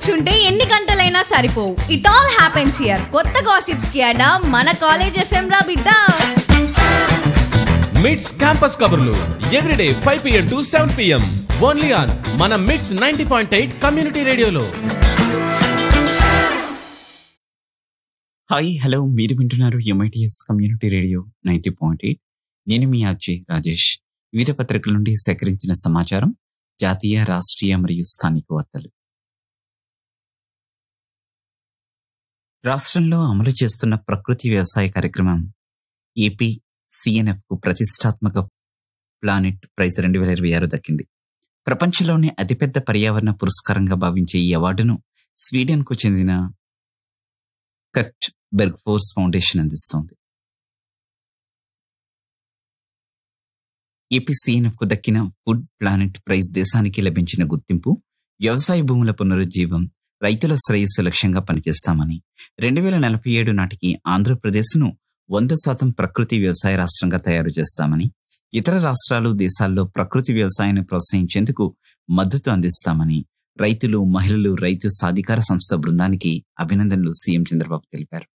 కూర్చుంటే ఎన్ని గంటలైనా సరిపోవు ఇట్ ఆల్ హ్యాపెన్స్ హియర్ కొత్త గాసిప్స్ కి అడా మన కాలేజ్ ఎఫ్ఎం రా బిడ్డ మిడ్స్ క్యాంపస్ కబుర్లు everyday five PM to seven PM only on మన MITS ninety point eight community రేడియోలో హాయ్ హలో మీరు వింటున్నారు MITS community radio ninety point eight నేను మీ అజయ్ రాజేష్ వివిధ పత్రికల నుండి సేకరించిన సమాచారం జాతీయ రాష్ట్రీయ మరియు స్థానిక వార్తలు రాష్ట్రంలో అమలు చేస్తున్న ప్రకృతి వ్యవసాయ కార్యక్రమం ఏపీ సిఎన్ఎఫ్ కు ప్రతిష్టాత్మక ప్లానెట్ ప్రైజ్ రెండు వేల ఇరవై ఆరు దక్కింది ప్రపంచంలోనే అతిపెద్ద పర్యావరణ పురస్కారంగా భావించే ఈ అవార్డును స్వీడన్ కు చెందిన కట్ బెర్గ్ ఫోర్స్ ఫౌండేషన్ అందిస్తోంది ఏపీసీఎన్ఎఫ్ కు దక్కిన ఫుడ్ ప్లానెట్ ప్రైజ్ దేశానికి లభించిన గుర్తింపు వ్యవసాయ భూముల పునరుజ్జీవం రైతుల శ్రేయస్సు లక్ష్యంగా పనిచేస్తామని రెండు వేల నలభై ఏడు నాటికి ఆంధ్రప్రదేశ్ను వంద శాతం ప్రకృతి వ్యవసాయ రాష్ట్రంగా తయారు చేస్తామని ఇతర రాష్ట్రాలు దేశాల్లో ప్రకృతి వ్యవసాయాన్ని ప్రోత్సహించేందుకు మద్దతు అందిస్తామని రైతులు మహిళలు రైతు సాధికార సంస్థ బృందానికి అభినందనలు సీఎం చంద్రబాబు తెలిపారు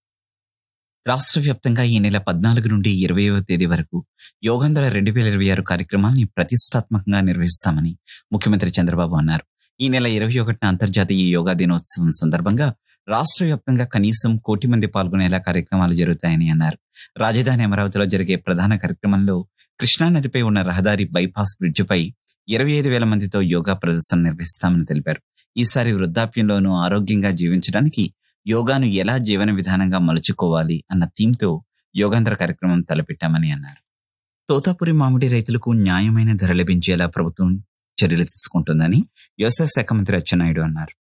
రాష్ట్ర వ్యాప్తంగా ఈ నెల పద్నాలుగు నుండి ఇరవైవ తేదీ వరకు యోగంధర రెండు వేల ఇరవై ఆరు కార్యక్రమాన్ని ప్రతిష్టాత్మకంగా నిర్వహిస్తామని ముఖ్యమంత్రి చంద్రబాబు అన్నారు ఈ నెల ఇరవై ఒకటిన అంతర్జాతీయ యోగా దినోత్సవం సందర్భంగా రాష్ట్ర వ్యాప్తంగా కనీసం కోటి మంది పాల్గొనేలా కార్యక్రమాలు జరుగుతాయని అన్నారు రాజధాని అమరావతిలో జరిగే ప్రధాన కార్యక్రమంలో కృష్ణానదిపై ఉన్న రహదారి బైపాస్ బ్రిడ్జిపై ఇరవై ఐదు వేల మందితో యోగా ప్రదర్శన నిర్వహిస్తామని తెలిపారు ఈసారి వృద్ధాప్యంలోనూ ఆరోగ్యంగా జీవించడానికి యోగాను ఎలా జీవన విధానంగా మలుచుకోవాలి అన్న థీమ్తో యోగాంధ్ర కార్యక్రమం తలపెట్టామని అన్నారు తోతాపురి మామిడి రైతులకు న్యాయమైన ధర లభించేలా ప్రభుత్వం చర్యలు తీసుకుంటుందని వ్యవసాయ శాఖ మంత్రి అచ్చెన్నాయుడు అన్నారు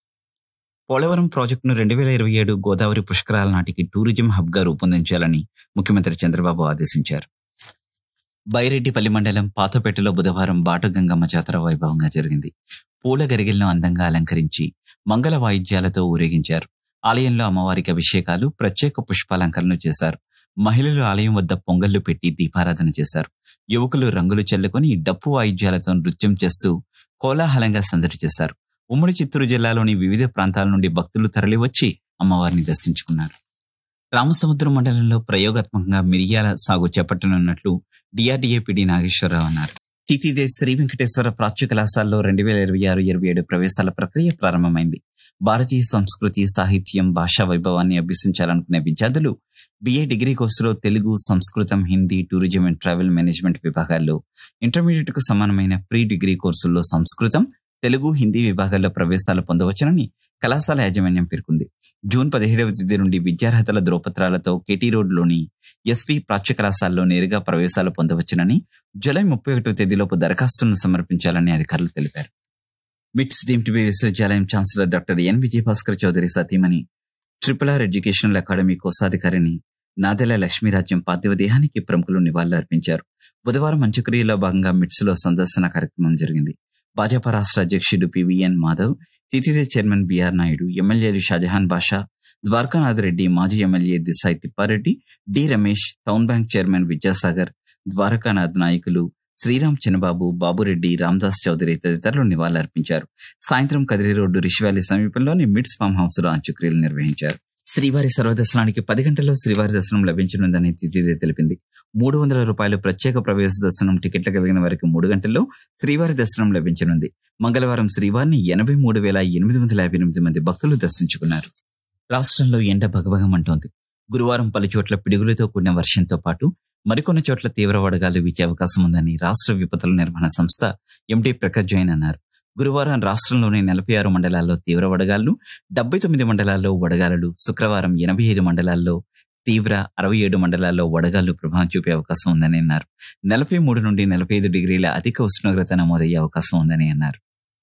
పోలవరం ప్రాజెక్టును రెండు వేల ఇరవై ఏడు గోదావరి పుష్కరాల నాటికి టూరిజం హబ్ గా రూపొందించాలని ముఖ్యమంత్రి చంద్రబాబు ఆదేశించారు బైరెడ్డిపల్లి మండలం పాతపేటలో బుధవారం బాటగంగమ్మ జాతర వైభవంగా జరిగింది పూల గరిగిలను అందంగా అలంకరించి మంగళ వాయిద్యాలతో ఊరేగించారు ఆలయంలో అమ్మవారికి అభిషేకాలు ప్రత్యేక పుష్పాలంకరణ చేశారు మహిళలు ఆలయం వద్ద పొంగళ్లు పెట్టి దీపారాధన చేశారు యువకులు రంగులు చల్లుకొని డప్పు వాయిద్యాలతో నృత్యం చేస్తూ కోలాహలంగా సందడి చేశారు ఉమ్మడి చిత్తూరు జిల్లాలోని వివిధ ప్రాంతాల నుండి భక్తులు తరలివచ్చి అమ్మవారిని దర్శించుకున్నారు రామసముద్రం మండలంలో ప్రయోగాత్మకంగా మిరియాల సాగు చేపట్టనున్నట్లు డిఆర్డీఏ పిడి నాగేశ్వరరావు అన్నారు తితిదే శ్రీ వెంకటేశ్వర ప్రాచ్య కళాశాలలో రెండు వేల ఇరవై ఆరు ఇరవై ఏడు ప్రవేశాల ప్రక్రియ ప్రారంభమైంది భారతీయ సంస్కృతి సాహిత్యం భాషా వైభవాన్ని అభ్యసించాలనుకునే విద్యార్థులు బిఏ డిగ్రీ కోర్సులో తెలుగు సంస్కృతం Hindi tourism and travel management విభాగాల్లో ఇంటర్మీడియట్ కు సమానమైన ప్రీ డిగ్రీ కోర్సుల్లో సంస్కృతం తెలుగు హిందీ విభాగాల్లో ప్రవేశాలు పొందవచ్చునని కళాశాల యాజమాన్యం పేర్కొంది జూన్ పదిహేడవ తేదీ నుండి విద్యార్హతల ధ్రువపత్రాలతో కేటీ రోడ్లోని ఎస్వి ప్రాచ్య కళాశాలలో నేరుగా ప్రవేశాలు పొందవచ్చునని జూలై ముప్పై ఒకటో తేదీలోపు దరఖాస్తులను సమర్పించాలని అధికారులు తెలిపారు మిట్స్ డీమ్డ్ బి విశ్వవిద్యాలయం chancellor doctor N Vijayabhaskar Chowdary సతీమణి ట్రిపుల్ ఆర్ ఎడ్యుకేషనల్ అకాడమీ కోశాధికారిని నాదెల లక్ష్మీరాజ్యం పార్థివ దేహానికి ప్రముఖులు నివాళులు అర్పించారు బుధవారం అంత్యక్రియలో భాగంగా మిట్స్ లో సందర్శన కార్యక్రమం జరిగింది భాజపా రాష్ట్ర అధ్యక్షుడు పివిఎన్ మాధవ్ తితిదే చైర్మన్ బిఆర్ నాయుడు ఎమ్మెల్యేలు షాజహాన్ బాషా ద్వారకానాథ్ రెడ్డి మాజీ ఎమ్మెల్యే దిశాయి Thippareddy D Ramesh town bank chairman Vidyasagar Dwarakanath నాయకులు శ్రీరామ్ చిన్నబాబు బాబురెడ్డి రామ్దాస్ చౌదరి తదితరులు నివాళులర్పించారు సాయంత్రం కదిరి రోడ్డు రిషివ్యాలీ సమీపంలోని మిడ్స్ ఫామ్ హౌస్ లో అంత్యక్రియలు నిర్వహించారు శ్రీవారి సర్వదర్శనానికి పది గంటల్లో శ్రీవారి దర్శనం లభించనుందని తిథిదే తెలిపింది మూడు వందల రూపాయలు ప్రత్యేక ప్రవేశ దర్శనం టికెట్లు కలిగిన వారికి మూడు గంటల్లో శ్రీవారి దర్శనం లభించనుంది మంగళవారం శ్రీవారిని ఎనభై మూడు వేల ఎనిమిది వందల యాభై ఎనిమిది మంది భక్తులు దర్శించుకున్నారు రాష్ట్రంలో ఎండ భగభగమంటోంది గురువారం పలు చోట్ల పిడుగులతో కూడిన వర్షంతో పాటు మరికొన్ని చోట్ల తీవ్ర వడగాలు వీచే అవకాశం ఉందని రాష్ట్ర విపత్తుల నిర్వహణ సంస్థ ఎండీ ప్రకాష్ జైన్ అన్నారు గురువారం రాష్ట్రంలోని నలభై ఆరు మండలాల్లో తీవ్ర వడగాళ్లు డెబ్బై తొమ్మిది మండలాల్లో వడగాలులు శుక్రవారం ఎనభై ఐదు మండలాల్లో తీవ్ర అరవై ఏడు మండలాల్లో వడగాళ్లు ప్రభావం చూపే అవకాశం ఉందని అన్నారు నలభై మూడు నుండి నలభై ఐదు డిగ్రీల అధిక ఉష్ణోగ్రత నమోదయ్యే అవకాశం ఉందని అన్నారు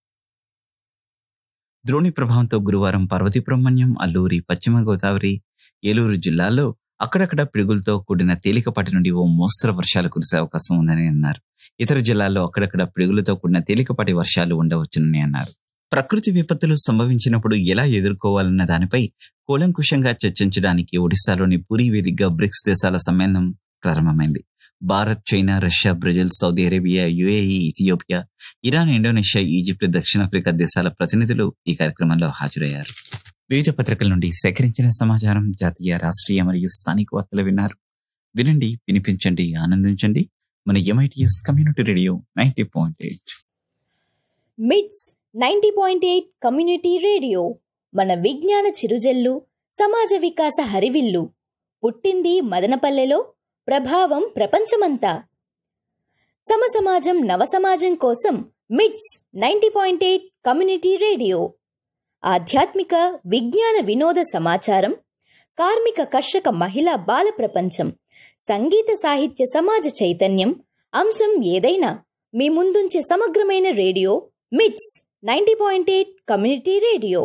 ద్రోణి ప్రభావంతో గురువారం పార్వతీపురమణ్యం అల్లూరి పశ్చిమ గోదావరి ఏలూరు జిల్లాల్లో అక్కడక్కడ పిడుగులతో కూడిన తేలికపాటి నుండి ఓ మోస్తరు వర్షాలు కురిసే అవకాశం ఉందని అన్నారు ఇతర జిల్లాల్లో అక్కడక్కడ పిడుగులతో కూడిన తేలికపాటి వర్షాలు ఉండవచ్చునని అన్నారు ప్రకృతి విపత్తులు సంభవించినప్పుడు ఎలా ఎదుర్కోవాలన్న దానిపై కూలంకుషంగా చర్చించడానికి ఒడిశాలోని పూరి వేదికగా బ్రిక్స్ దేశాల సమ్మేళనం ప్రారంభమైంది Bharat China Russia Brazil Saudi Arabia UAE Ethiopia Iran Indonesia Egypt దక్షిణాఫ్రికా దేశాల ప్రతినిధులు ఈ కార్యక్రమంలో హాజరయ్యారు వివిధ పత్రికల నుండి సేకరించిన సమాచారం జాతీయ రాష్ట్రీయ మరియు స్థానిక వార్తలు విన్నారు వినండి వినిపించండి ఆనందించండి మన MITS community radio ninety point eight MITS ninety point eight community radio మన విజ్ఞాన చిరుజల్లు సమాజ వికాస హరివిల్లు పుట్టింది మదనపల్లెలో ప్రభావం ప్రపంచమంతా సమసమాజం నవసమాజం కోసం MITS ninety point eight community radio ఆధ్యాత్మిక విజ్ఞాన వినోద సమాచారం కార్మిక కర్షక మహిళా బాల ప్రపంచం సంగీత సాహిత్య సమాజ చైతన్యం అంశం ఏదైనా మీ ముందుంచే సమగ్రమైన radio MITS ninety point eight community radio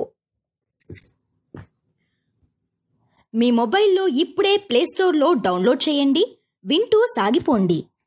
మీ మొబైల్లో ఇప్పుడే ప్లేస్టోర్లో డౌన్లోడ్ చేయండి వింటూ సాగిపోండి